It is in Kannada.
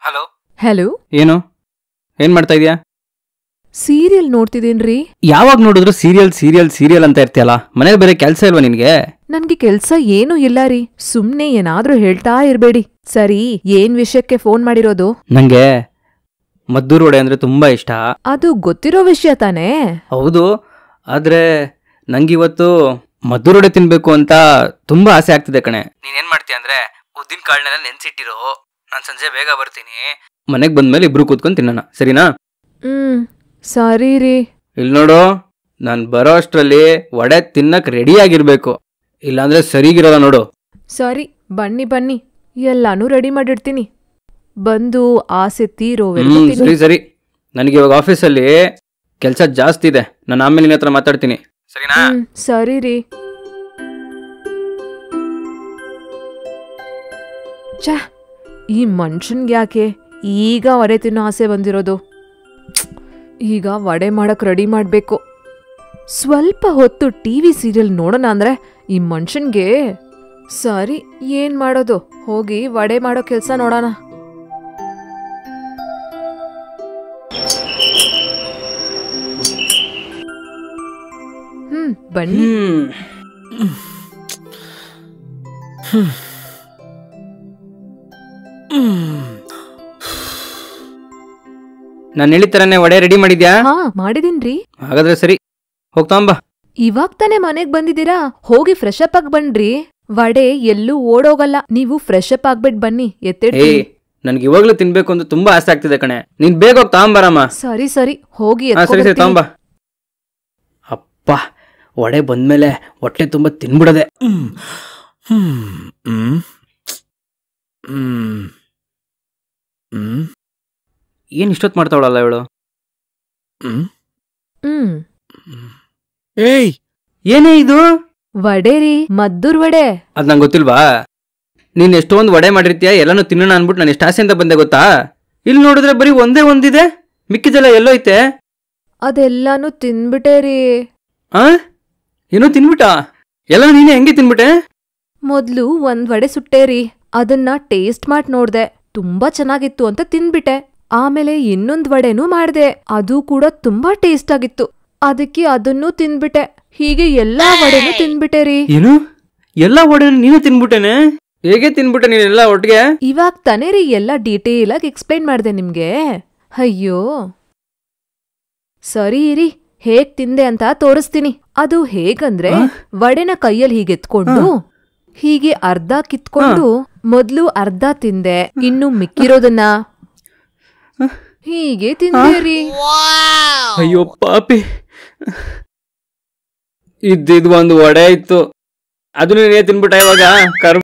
ಹಲೋ ಹಲೋ ಏನು ಏನ್ ಮಾಡ್ತಾ ಇದೀಯಾ ಸೀರಿಯಲ್ ನೋಡ್ತಿದ್ದೀನ್ರಿ ಯಾವಾಗ ನೋಡಿದ್ರು ಸೀರಿಯಲ್ ಸೀರಿಯಲ್ ಸೀರಿಯಲ್ ಅಂತ ಇರ್ತೀಯಲ್ಲ ಮನೇಲಿ ಬೇರೆ ಕೆಲಸ ಇಲ್ವಾ ನಿನ್ಗೆ ನನ್ಗೆ ಕೆಲ್ಸ ಏನೂ ಇಲ್ಲ ರೀ ಸುಮ್ನೆ ಏನಾದ್ರೂ ಹೇಳ್ತಾ ಇರ್ಬೇಡಿ ಸರಿ ಏನ್ ವಿಷಯಕ್ಕೆ ಫೋನ್ ಮಾಡಿರೋದು ನಂಗೆ ಮದ್ದೂರು ವಡೆ ಅಂದ್ರೆ ತುಂಬಾ ಇಷ್ಟ ಅದು ಗೊತ್ತಿರೋ ವಿಷಯ ತಾನೇ ಹೌದು ಆದ್ರೆ ನಂಗಿವತ್ತು ಮದ್ದೂರು ವಡೆ ತಿನ್ಬೇಕು ಅಂತ ತುಂಬಾ ಆಸೆ ಆಗ್ತಿದೆ ಕಣೆ ನೀನೇನ್ ಮಾಡ್ತೀಯ ಅಂದ್ರೆ ಉದ್ದಿನ ಕಾಳನ್ನೆಲ್ಲ ನೆನ್ಸಿಟ್ಟಿರೋ ನಾನು ಸಂಜೆ ಬೇಗ ಬರ್ತೀನಿ ಮನೆಗ್ ಬಂದ್ಮೇಲೆ ಇಬ್ರು ಕೂತ್ಕೊಂಡು ತಿನ್ನೋಣ ಸರಿನಾ ಹ್ಮ್ ಸರಿ ರೀ ಇಲ್ಲಿ ನೋಡು ನಾನು ಬರೋ ಅಷ್ಟ್ರಲ್ಲಿ ವಡೆ ತಿನ್ನಕ್ ರೆಡಿ ಆಗಿರ್ಬೇಕು ಇಲ್ಲಾಂದ್ರೆ ಸರಿಗಿರಲ್ಲ ನೋಡು ಸರಿ ಬನ್ನಿ ಬನ್ನಿ ಎಲ್ಲಾನು ರೆಡಿ ಮಾಡಿಡ್ತೀನಿ ಬಂದು ಆಸೆ ತೀರೋವರೆಗೂ ಹ್ಮ್ ತಿನ್ನಿ. ಸರಿ ಸರಿ ನನಗೆ ಇವಾಗ ಆಫೀಸಲ್ಲಿ ಕೆಲಸ ಜಾಸ್ತಿ ಇದೆ ನಾನು ಆಮೇಲೆ ನಿನ್ನ ಹತ್ರ ಮಾತಾಡ್ತೀನಿ ಸರಿನಾ ಹ್ಮ್ ಸರಿ ರೀ ಛ ಈ ಮನುಷ್ಯನ್ಗೆ ಯಾಕೆ ಈಗ ವಡೆ ತಿನ್ನೋ ಆಸೆ ಬಂದಿರೋದು ಈಗ ವಡೆ ಮಾಡಕ್ ರೆಡಿ ಮಾಡ್ಬೇಕು ಸ್ವಲ್ಪ ಹೊತ್ತು ಟಿವಿ ಸೀರಿಯಲ್ ನೋಡೋಣ ಅಂದ್ರೆ ಈ ಮನುಷ್ಯನ್ಗೆ ಸರಿ ಏನ್ ಮಾಡೋದು ಹೋಗಿ ವಡೆ ಮಾಡೋ ಕೆಲ್ಸ ನೋಡೋಣ ಹ್ಮ್ ಬನ್ನಿ ಹ್ಮ್ ನಾನು ಹೇಳಿತರನೇ ವಡೆ ರೆಡಿ ಮಾಡಿದ್ಯಾ ಹಾ ಮಾಡಿದೀನ್ರಿ ಹಾಗಾದ್ರೆ ಸರಿ ಹೋಗ್ತಾಂಬ ಇವಾಗ ತಾನೇ ಮನೆಗ್ ಬಂದಿದ್ದೀರಾ ಹೋಗಿ ಫ್ರೆಶ್ ಅಪ್ ಆಗಿ ಬನ್ರಿ ವಡೆ ಎಲ್ಲೂ ಓಡೋಗಲ್ಲ ನೀವು ಫ್ರೆಶ್ ಅಪ್ ಆಗ್ಬಿಟ್ ಬನ್ನಿ ಏಯ್ ಎತ್ತಿಡ್ತೀನಿ ನನ್ಗೆ ಇವಾಗ್ಲೂ ತಿನ್ಬೇಕು ಅಂತ ತುಂಬಾ ಆಸೆ ಆಗ್ತಿದೆ ಕಣೆ ನೀನ್ ಬೇಗ ಹೋಗಿ ತಾಂಬಾರಮ್ಮ ಸರಿ ಸರಿ ಹೋಗಿ ಹಾ ಸರಿ ಸರಿ ಎತ್ಕೊಂಡ್ ತಾಂಬ ಅಪ್ಪ ವಡೆ ಬಂದ್ಮೇಲೆ ಹೊಟ್ಟೆ ತುಂಬಾ ತಿನ್ಬಿಡದೆ ಹ್ಮ್ ಹ್ಮ್ ಹ್ಮ್ ಹ್ಮ್ ಏನ್ ಇಷ್ಟೊತ್ತು ಮಾಡ್ತಾವಳಲ್ಲ ಇವಳು ಹ್ಮ್ ಹ್ಮ್ ಏಯ್ ಏನೇ ಇದು ವಡೆ ರೀ ಮದ್ದೂರ್ ವಡೆ ಅದ್ ನಂಗೆ ಗೊತ್ತಿಲ್ವಾ ನೀನ್ ಎಷ್ಟೊಂದು ವಡೆ ಮಾಡಿರ್ತೀಯ ಎಲ್ಲಾನು ತಿನ್ನೋಣ ಅನ್ಬಿಟ್ಟು ನಾನು ಎಷ್ಟು ಆಸೆ ಅಂತ ಬಂದೆ ಗೊತ್ತಾ ಇಲ್ಲಿ ನೋಡಿದ್ರೆ ಬರೀ ಒಂದೇ ಒಂದಿದೆ ಮಿಕ್ಕಿದೆಲ್ಲ ಎಲ್ಲೋಯ್ತೆ ಅದೆಲ್ಲಾನು ತಿನ್ಬಿಟ್ಟೆ ರೀ ಆ ಏನೋ ತಿನ್ಬಿಟ್ಟ ಎಲ್ಲ ನೀನೇ ಹೆಂಗೆ ತಿನ್ಬಿಟ್ಟೆ ಮೊದ್ಲು ಒಂದ್ ವಡೆ ಸುಟ್ಟೆ ರೀ ಅದನ್ನ ಟೇಸ್ಟ್ ಮಾಡ್ ನೋಡ್ದೆ ತುಂಬಾ ಚೆನ್ನಾಗಿತ್ತು ಅಂತ ತಿನ್ಬಿಟ್ಟೆ ಆಮೇಲೆ ಇನ್ನೊಂದ್ ವಡೆನೂ ಮಾಡ್ದೆ ಅದು ಕೂಡ ತುಂಬಾ ಟೇಸ್ಟ್ ಆಗಿತ್ತು ಅದಕ್ಕೆ ಅದನ್ನೂ ತಿನ್ಬಿಟ್ಟೆ ಹೀಗೆ ಎಲ್ಲಾ ವಡೆನೂ ತಿನ್ಬಿಟ್ಟೆ ರೀ ಏನು ಎಲ್ಲ ವಡೆ ನೀನೇ ತಿನ್ಬಿಟ್ಟೇನೆ ಹೇಗೆ ತಿನ್ಬಿಟ್ಟೆ ನೀನೆಲ್ಲ ಒಟ್ಟಿಗೆ ಇವಾಗ ತಾನೇ ರೀ ಎಲ್ಲ ಡೀಟೇಲ್ ಆಗಿ ಎಕ್ಸ್ಪ್ಲೈನ್ ಮಾಡ್ದೆ ನಿಮ್ಗೆ ಅಯ್ಯೋ ಸರಿ ಇರಿ ಹೇಗ್ ತಿಂದೆ ಅಂತ ತೋರಿಸ್ತೀನಿ ಅದು ಹೇಗಂದ್ರೆ ಆ? ವಡೆನ ಕೈಯಲ್ಲಿ ಹೀಗೆ ಎತ್ಕೊಂಡು ಹೀಗೆ ಅರ್ಧ ಕಿತ್ಕೊಂಡು ಮೊದ್ಲು ಅರ್ಧ ತಿಂದೆ ಇನ್ನು ಮಿಕ್ಕಿರೋದನ್ನ ಹೀಗೆ ತಿಂದೆ ರೀ ಅಯ್ಯೋ ಪಾಪಿ ಇದ್ದಿದ್ ಒಂದು ವಡೆ ಇತ್ತು ಅದು ನೀನೇ ತಿನ್ಬಿಟ್ಟ ಇವಾಗ ಕರ್